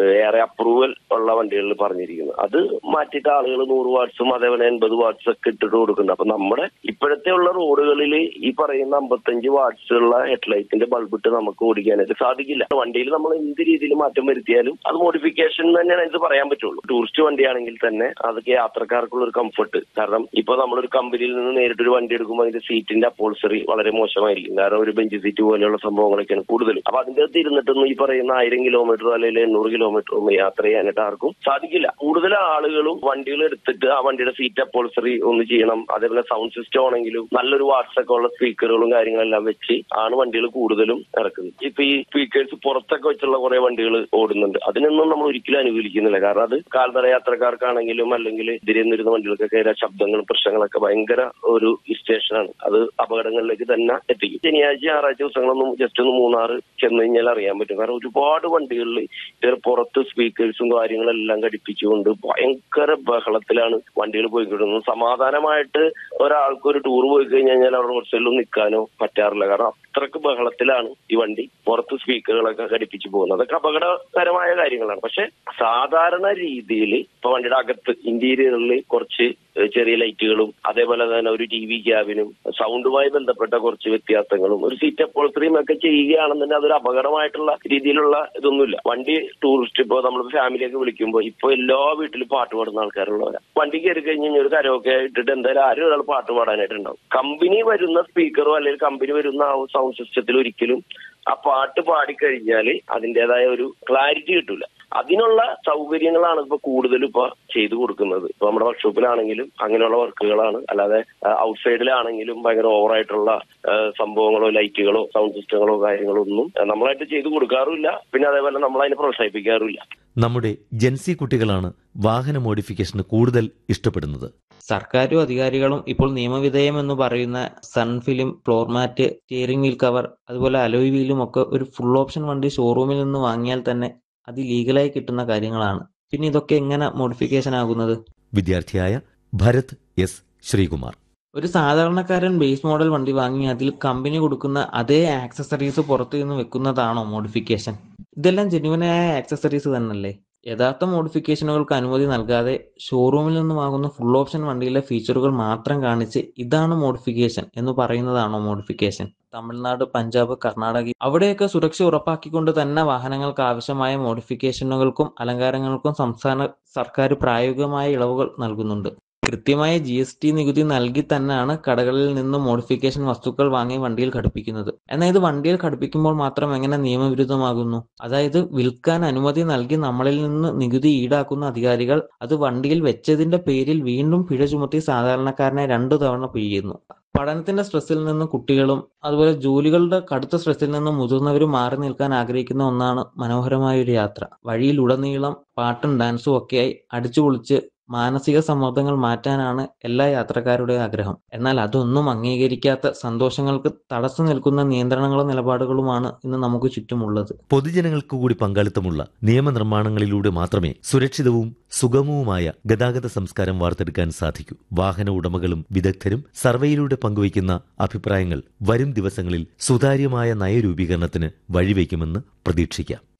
ഏറെ അപ്രൂവൽ ഉള്ള വണ്ടികളിൽ പറഞ്ഞിരിക്കുന്നത് അത് മാറ്റിയിട്ട് ആളുകൾ നൂറ് വാട്സും അതേപോലെ എൺപത് വാട്സ് ഒക്കെ ഇട്ടിട്ട് കൊടുക്കുന്നുണ്ട് അപ്പൊ നമ്മുടെ ഇപ്പോഴത്തെ ഉള്ള റോഡുകളിൽ ഈ പറയുന്ന അമ്പത്തഞ്ച് വാട്സ് ഉള്ള ഹെഡ്ലൈറ്റിന്റെ ബൾബ് ഇട്ട് നമുക്ക് ഓടിക്കാനായിട്ട് സാധിക്കില്ല വണ്ടിയിൽ നമ്മൾ എന്ത് രീതിയിൽ മാറ്റം വരുത്തിയാലും അത് മോഡിഫിക്കേഷൻ തന്നെയാണ് ഇത് പറയാൻ പറ്റുള്ളൂ ടൂറിസ്റ്റ് വണ്ടിയാണെങ്കിൽ തന്നെ അതൊക്കെ യാത്രക്കാർക്കുള്ള ഒരു കംഫർട്ട് കാരണം ഇപ്പൊ നമ്മളൊരു കമ്പനിയിൽ നിന്ന് നേരിട്ട് ഒരു വണ്ടി എടുക്കുമ്പോൾ അതിന്റെ സീറ്റിന്റെ അപ്പോൾസറി വളരെ മോശമായിരിക്കും കാരണം ഒരു ബെഞ്ച് സീറ്റ് പോലെയുള്ള സംഭവങ്ങളൊക്കെയാണ് കൂടുതലും അപ്പൊ അതിന്റെ അകത്ത് ഇരുന്നിട്ടൊന്നും ഈ പറയുന്ന ആയിരം കിലോമീറ്റർ അല്ലെങ്കിൽ എണ്ണൂറ് കിലോമീറ്റർ ഒന്നും യാത്ര ചെയ്യാനായിട്ട് ആർക്കും സാധിക്കില്ല കൂടുതൽ ആളുകളും വണ്ടികൾ എടുത്തിട്ട് ആ വണ്ടിയുടെ സീറ്റ് അപ്പോൾസറി ഒന്ന് ചെയ്യണം അതേപോലെ സൗണ്ട് സിസ്റ്റം ആണെങ്കിലും നല്ലൊരു വാട്സൊക്കെ ഉള്ള സ്പീക്കറുകളും കാര്യങ്ങളെല്ലാം വെച്ച് ആണ് വണ്ടികൾ കൂടുതലും ഇറക്കുന്നത് ഇപ്പൊ ഈ സ്പീക്കേഴ്സ് പുറത്തൊക്കെ വെച്ചുള്ള കുറെ വണ്ടികൾ ഓടുന്നുണ്ട് അതിനൊന്നും നമ്മൾ ഒരിക്കലും അനുകൂലിക്കുന്നില്ല കാരണം അത് കാൽനട യാത്രക്കാർക്കാണെങ്കിലും അല്ലെങ്കിൽ ഇതിരെ നിന്നിരുന്ന വണ്ടികൾക്കൊക്കെ ഇതിലെ ശബ്ദങ്ങളും പ്രശ്നങ്ങളൊക്കെ ഭയങ്കര ഒരു സ്റ്റേഷനാണ് അത് അപകടങ്ങളിലേക്ക് തന്നെ എത്തിക്കും ശനിയാഴ്ച ഞായറാഴ്ച ദിവസങ്ങളൊന്നും ജസ്റ്റ് ഒന്ന് മൂന്നാർ ചെന്ന് കഴിഞ്ഞാൽ അറിയാൻ പറ്റും കാരണം ഒരുപാട് വണ്ടികളിൽ ഇതിന് പുറത്ത് സ്പീക്കേഴ്സും കാര്യങ്ങളെല്ലാം ഘടിപ്പിച്ചുകൊണ്ട് ഭയങ്കര ബഹളത്തിലാണ് വണ്ടികൾ പോയിക്കൊണ്ടിരുന്നത് സമാധാനമായിട്ട് ഒരാൾക്ക് ഒരു ടൂർ പോയി കഴിഞ്ഞാൽ അവിടെ റോഡ് സൈഡിൽ നിൽക്കാനോ പറ്റാറില്ല കാരണം അത്രക്ക് ബഹളത്തിലാണ് ഈ വണ്ടി പുറത്ത് സ്പീക്കറുകളൊക്കെ ഘടിപ്പിച്ചു പോകുന്നത് അതൊക്കെ അപകടകരമായ കാര്യങ്ങളാണ് പക്ഷെ സാധാരണ രീതിയിൽ ഇപ്പൊ വണ്ടിയുടെ അകത്ത് ഇന്റീരിയറിൽ കുറച്ച് ചെറിയ ലൈറ്റുകളും അതേപോലെ തന്നെ ഒരു ടി വി ക്യാബിനും സൗണ്ടുമായി ബന്ധപ്പെട്ട കുറച്ച് വ്യത്യാസങ്ങളും ഒരു സീറ്റ് അപ്പോൾസറിയും ഒക്കെ ചെയ്യുകയാണെന്നുണ്ടെങ്കിൽ അതൊരു അപകടമായിട്ടുള്ള രീതിയിലുള്ള ഇതൊന്നുമില്ല വണ്ടി ടൂറിസ്റ്റ് ഇപ്പോൾ നമ്മൾ ഫാമിലിയൊക്കെ വിളിക്കുമ്പോൾ ഇപ്പൊ എല്ലാ വീട്ടിലും പാട്ട് പാടുന്ന ആൾക്കാരുള്ളവരാണ് വണ്ടി കയറി കഴിഞ്ഞ് കഴിഞ്ഞാൽ ഒരു കരോക്കെ ഇട്ടിട്ട് എന്തായാലും ആരും ഒരാൾ പാട്ട് പാടാനായിട്ടുണ്ടാവും കമ്പനി വരുന്ന സ്പീക്കറോ അല്ലെങ്കിൽ കമ്പനി വരുന്ന ആ സൗണ്ട് സിസ്റ്റത്തിൽ ഒരിക്കലും ആ പാട്ട് പാടിക്കഴിഞ്ഞാൽ അതിന്റേതായ ഒരു ക്ലാരിറ്റി കിട്ടൂല അതിനുള്ള സൗകര്യങ്ങളാണ് ഇപ്പൊ കൂടുതലും ഇപ്പൊ ചെയ്തു കൊടുക്കുന്നത് ഇപ്പൊ നമ്മുടെ വർക്ക്ഷോപ്പിലാണെങ്കിലും അങ്ങനെയുള്ള വർക്കുകളാണ് അല്ലാതെ ഔട്ട്സൈഡിലാണെങ്കിലും ഭയങ്കര ഓവറായിട്ടുള്ള സംഭവങ്ങളോ ലൈറ്റുകളോ സൗണ്ട് സിസ്റ്റങ്ങളോ കാര്യങ്ങളോ ഒന്നും നമ്മളായിട്ട് ചെയ്തു കൊടുക്കാറുമില്ല പിന്നെ അതേപോലെ നമ്മൾ അതിനെ പ്രോത്സാഹിപ്പിക്കാറുമില്ല നമ്മുടെ ജൻസി കുട്ടികളാണ് വാഹന മോഡിഫിക്കേഷന് കൂടുതൽ ഇഷ്ടപ്പെടുന്നത് സർക്കാരും അധികാരികളും ഇപ്പോൾ നിയമവിധേയം എന്ന് പറയുന്ന sun film floor mat steering wheel cover അതുപോലെ അലോയ് വീലും ഒക്കെ ഒരു ഫുൾ ഓപ്ഷൻ വണ്ടി ഷോറൂമിൽ നിന്ന് വാങ്ങിയാൽ തന്നെ അത് ലീഗലായി കിട്ടുന്ന കാര്യങ്ങളാണ് പിന്നെ ഇതൊക്കെ എങ്ങനെ മോഡിഫിക്കേഷൻ ആകുന്നത് വിദ്യാർത്ഥിയായ ഭരത് എസ് ശ്രീകുമാർ ഒരു സാധാരണക്കാരൻ ബേസ് മോഡൽ വണ്ടി വാങ്ങി അതിൽ കമ്പനി കൊടുക്കുന്ന അതേ ആക്സസറീസ് പുറത്തു നിന്ന് വെക്കുന്നതാണോ മോഡിഫിക്കേഷൻ ഇതെല്ലാം ജെന്യുവനായ ആക്സസറീസ് തന്നെയല്ലേ യഥാർത്ഥ മോഡിഫിക്കേഷനുകൾക്ക് അനുമതി നൽകാതെ ഷോറൂമിൽ നിന്ന് വാങ്ങുന്ന ഫുൾ ഓപ്ഷൻ വണ്ടിയിലെ ഫീച്ചറുകൾ മാത്രം കാണിച്ച് ഇതാണ് മോഡിഫിക്കേഷൻ എന്ന് പറയുന്നതാണോ മോഡിഫിക്കേഷൻ തമിഴ്നാട് പഞ്ചാബ് കർണാടക അവിടെയൊക്കെ സുരക്ഷ ഉറപ്പാക്കിക്കൊണ്ട് തന്നെ വാഹനങ്ങൾക്ക് ആവശ്യമായ മോഡിഫിക്കേഷനുകൾക്കും അലങ്കാരങ്ങൾക്കും സംസ്ഥാന സർക്കാർ പ്രായോഗികമായ ഇളവുകൾ നൽകുന്നുണ്ട് കൃത്യമായ ജി എസ് ടി നികുതി നൽകി തന്നെയാണ് കടകളിൽ നിന്ന് മോഡിഫിക്കേഷൻ വസ്തുക്കൾ വാങ്ങി വണ്ടിയിൽ ഘടിപ്പിക്കുന്നത് എന്നാൽ ഇത് വണ്ടിയിൽ ഘടിപ്പിക്കുമ്പോൾ മാത്രം എങ്ങനെ നിയമവിരുദ്ധമാകുന്നു അതായത് വിൽക്കാൻ അനുമതി നൽകി നമ്മളിൽ നിന്ന് നികുതി ഈടാക്കുന്ന അധികാരികൾ അത് വണ്ടിയിൽ വെച്ചതിന്റെ പേരിൽ വീണ്ടും പിഴ ചുമത്തി സാധാരണക്കാരനെ രണ്ടു തവണ പിഴിയുന്നു പഠനത്തിന്റെ സ്ട്രെസ്സിൽ നിന്ന് കുട്ടികളും അതുപോലെ ജോലികളുടെ കടുത്ത സ്ട്രെസ്സിൽ നിന്ന് മുതിർന്നവരും മാറി നിൽക്കാൻ ആഗ്രഹിക്കുന്ന ഒന്നാണ് മനോഹരമായ ഒരു യാത്ര വഴിയിലുടനീളം പാട്ടും ഡാൻസും ഒക്കെയായി അടിച്ചുപൊളിച്ച് മാനസിക സമ്മർദ്ദങ്ങൾ മാറ്റാനാണ് എല്ലാ യാത്രക്കാരുടെയും ആഗ്രഹം എന്നാൽ അതൊന്നും അംഗീകരിക്കാത്ത സന്തോഷങ്ങൾക്ക് തടസ്സം നിൽക്കുന്ന നിയന്ത്രണങ്ങളും നിലപാടുകളുമാണ് ഇന്ന് നമുക്ക് ചുറ്റുമുള്ളത് പൊതുജനങ്ങൾക്ക് കൂടി പങ്കാളിത്തമുള്ള നിയമനിർമ്മാണങ്ങളിലൂടെ മാത്രമേ സുരക്ഷിതവും സുഗമവുമായ ഗതാഗത സംസ്കാരം വാർത്തെടുക്കാൻ സാധിക്കൂ വാഹന ഉടമകളും വിദഗ്ധരും സർവേയിലൂടെ പങ്കുവയ്ക്കുന്ന അഭിപ്രായങ്ങൾ വരും ദിവസങ്ങളിൽ സുതാര്യമായ നയരൂപീകരണത്തിന് വഴിവെക്കുമെന്ന് പ്രതീക്ഷിക്കാം